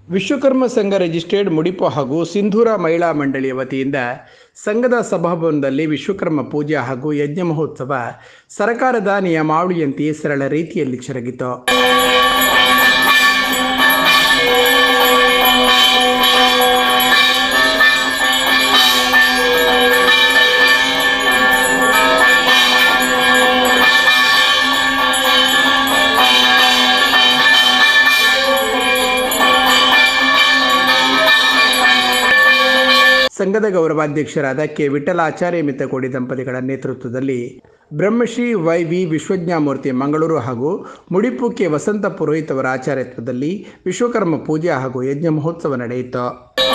ವಿಶ್ವಕರ್ಮ ಸಂಘ ರಿಜಿಸ್ಟರ್ಡ್ ಮುಡಿಪು ಹಾಗೂ ಸಿಂಧೂರ ಮಹಿಳಾ ಮಂಡಳಿಯ ವತಿಯಿಂದ ಸಂಘದ ಸಭಾಭವನದಲ್ಲಿ ವಿಶ್ವಕರ್ಮ ಪೂಜೆ ಹಾಗೂ ಯಜ್ಞ ಮಹೋತ್ಸವ ಸರಕಾರದ ನಿಯಮಾವಳಿಯಂತೆ ಸರಳ ರೀತಿಯಲ್ಲಿ ಜರುಗಿತು ಸಂಘದ ಗೌರವಾಧ್ಯಕ್ಷರಾದ ಕೆ ವಿಠಲಾಚಾರ್ಯ ಮಿತ್ತಕೋಡಿ ದಂಪತಿಗಳ ನೇತೃತ್ವದಲ್ಲಿ ಬ್ರಹ್ಮಶ್ರೀ ವೈ ವಿ ವಿಶ್ವಜ್ಞಾಮೂರ್ತಿ ಮಂಗಳೂರು ಹಾಗೂ ಮುಡಿಪು ಕೆ ವಸಂತ ಪುರೋಹಿತ್ ಅವರ ಆಚಾರ್ಯತ್ವದಲ್ಲಿ ವಿಶ್ವಕರ್ಮ ಪೂಜೆ ಹಾಗೂ ಯಜ್ಞ ಮಹೋತ್ಸವ ನಡೆಯಿತು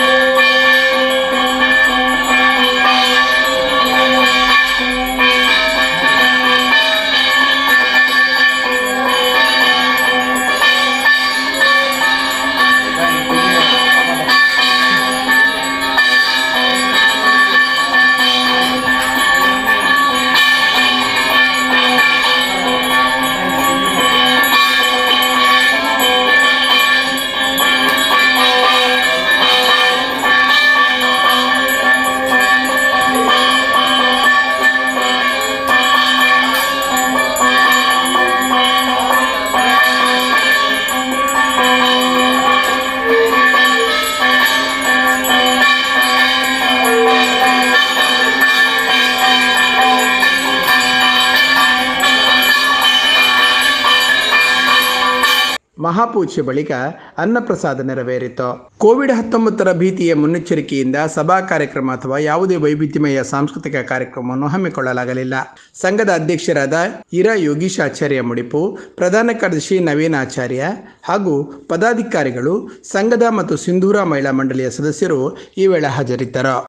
ಮಹಾಪೂಜೆ ಬಳಿಕ ಅನ್ನಪ್ರಸಾದ ನೆರವೇರಿತು ಕೋವಿಡ್ ಹತ್ತೊಂಬತ್ತರ ಭೀತಿಯ ಮುನ್ನೆಚ್ಚರಿಕೆಯಿಂದ ಸಭಾ ಕಾರ್ಯಕ್ರಮ ಅಥವಾ ಯಾವುದೇ ವೈವಿಧ್ಯಮಯ ಸಾಂಸ್ಕೃತಿಕ ಕಾರ್ಯಕ್ರಮವನ್ನು ಹಮ್ಮಿಕೊಳ್ಳಲಾಗಲಿಲ್ಲ ಸಂಘದ ಅಧ್ಯಕ್ಷರಾದ ಇರಾ ಯೋಗೀಶಾಚಾರ್ಯ ಮುಡಿಪು ಪ್ರಧಾನ ಕಾರ್ಯದರ್ಶಿ ನವೀನ್ ಆಚಾರ್ಯ ಹಾಗೂ ಪದಾಧಿಕಾರಿಗಳು ಸಂಘದ ಮತ್ತು ಸಿಂಧೂರ ಮಹಿಳಾ ಮಂಡಳಿಯ ಸದಸ್ಯರು ಈ ವೇಳೆ ಹಾಜರಿದ್ದರು